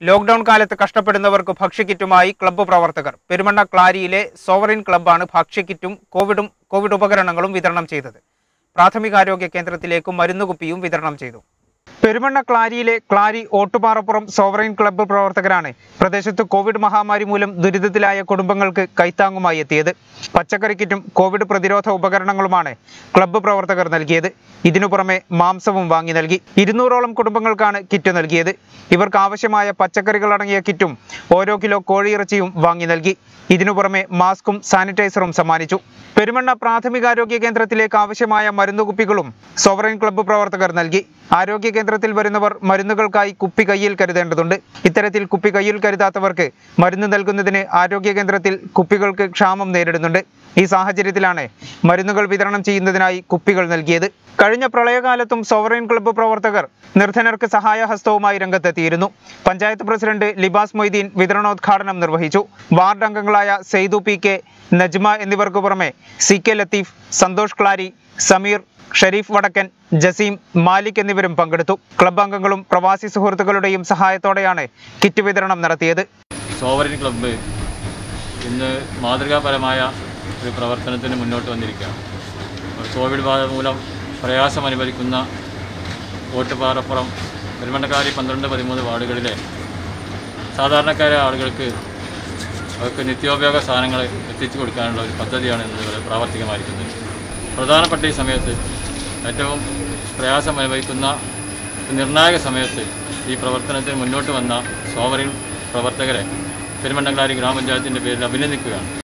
lockdown കാലത്ത് കഷ്ടപ്പെടുന്നവർക്ക് ഭക്ഷ്യക്കിറ്റുമായി club പ്രവർത്തകർ Perumanna ക്ലാരിയിലെ sovereign ക്ലബ്ബാണ് ഭക്ഷ്യക്കിറ്റും കോവിഡും കോവിഡ് ഉപകരണങ്ങളും വിതരണം ചെയ്തത് പ്രാഥമികാരോഗ്യ കേന്ദ്രത്തിലേക്കും മരുന്നുകുപ്പിയും വിതരണം ചെയ്തു പെരുമണ്ണ ക്ലാരിയിലെ ക്ലാരി ഓട്ടുപാറപ്പുറം സോവറൈൻ ക്ലബ്ബ് പ്രവർത്തകരാണ് പ്രദേശത്ത് കോവിഡ് മഹാമാരി മൂലം ദുരിതത്തിലായ കുടുംബങ്ങൾക്ക് കൈത്താങ്ങുമായി എത്തിയത് പച്ചക്കറി കിറ്റും കോവിഡ് പ്രതിരോധ ഉപകരണങ്ങളുമാണ് ക്ലബ്ബ് പ്രവർത്തകർ നൽകിയത് ഇതിനു പുറമെ മാംസവും വാങ്ങി നൽകി ഇരുന്നൂറോളം കുടുംബങ്ങൾക്കാണ് കിറ്റ് നൽകിയത് ഇവർക്ക് ആവശ്യമായ പച്ചക്കറികൾ അടങ്ങിയ കിറ്റും ഓരോ കിലോ കോഴിയിറച്ചിയും വാങ്ങി നൽകി ഇതിനു പുറമെ മാസ്കും സാനിറ്റൈസറും സമ്മാനിച്ചു പെരുമണ്ണ പ്രാഥമികാരോഗ്യ കേന്ദ്രത്തിലേക്ക് ആവശ്യമായ മരുന്നുകുപ്പികളും സോവറൈൻ ക്ലബ്ബ് പ്രവർത്തകർ നൽകി ആരോഗ്യ കേന്ദ്രത്തിൽ വരുന്നവർ മരുന്നുകൾക്കായി കുപ്പി കയ്യിൽ കരുതേണ്ടതുണ്ട് ഇത്തരത്തിൽ കുപ്പി കയ്യിൽ കരുതാത്തവർക്ക് മരുന്ന് നൽകുന്നതിന് ആരോഗ്യ കേന്ദ്രത്തിൽ കുപ്പികൾക്ക് ക്ഷാമം നേരിടുന്നുണ്ട് ഈ സാഹചര്യത്തിലാണ് മരുന്നുകൾ വിതരണം ചെയ്യുന്നതിനായി കുപ്പികൾ നൽകിയത് കഴിഞ്ഞ പ്രളയകാലത്തും സോവറൈൻ ക്ലബ്ബ് പ്രവർത്തകർ നിർധനർക്ക് സഹായഹസ്തവുമായി രംഗത്തെത്തിയിരുന്നു പഞ്ചായത്ത് പ്രസിഡന്റ് ലിബാസ് മൊയ്തീൻ വിതരണോദ്ഘാടനം നിർവഹിച്ചു വാർഡ് അംഗങ്ങളായ സെയ്തു പി കെ നജ്മ എന്നിവർക്ക് പുറമെ സി കെ ലത്തീഫ് സന്തോഷ് ക്ലാരി സമീർ ഷരീഫ് വടക്കൻ ജസീം മാലിക് എന്നിവരും പങ്കെടുത്തു ക്ലബ്ബ് അംഗങ്ങളും പ്രവാസി സുഹൃത്തുക്കളുടെയും സഹായത്തോടെയാണ് കിറ്റ് വിതരണം നടത്തിയത് സോവറിൻ ക്ലബ്ബ് ഇന്ന് മാതൃകാപരമായ ഒരു പ്രവർത്തനത്തിന് മുന്നോട്ട് വന്നിരിക്കുകയാണ് കോവിഡ് ബാധ മൂലം പ്രയാസം അനുഭവിക്കുന്ന ഓട്ടുപാറപ്പുറം പെരുമണ്ണക്കാരി പന്ത്രണ്ട് പതിമൂന്ന് വാർഡുകളിലെ സാധാരണക്കാരായ ആളുകൾക്ക് അവർക്ക് നിത്യോപയോഗ സാധനങ്ങൾ എത്തിച്ചു കൊടുക്കാനുള്ള ഒരു പദ്ധതിയാണ് ഇന്ന് ഇവിടെ പ്രാവർത്തികമായിരിക്കുന്നത് പ്രധാനപ്പെട്ട ഈ സമയത്ത് ഏറ്റവും പ്രയാസം അനുഭവിക്കുന്ന നിർണായക സമയത്ത് ഈ പ്രവർത്തനത്തിന് മുന്നോട്ട് വന്ന സോവറിൻ പ്രവർത്തകരെ പെരുമണ്ണങ്കാരി ഗ്രാമപഞ്ചായത്തിൻ്റെ പേരിൽ അഭിനന്ദിക്കുകയാണ്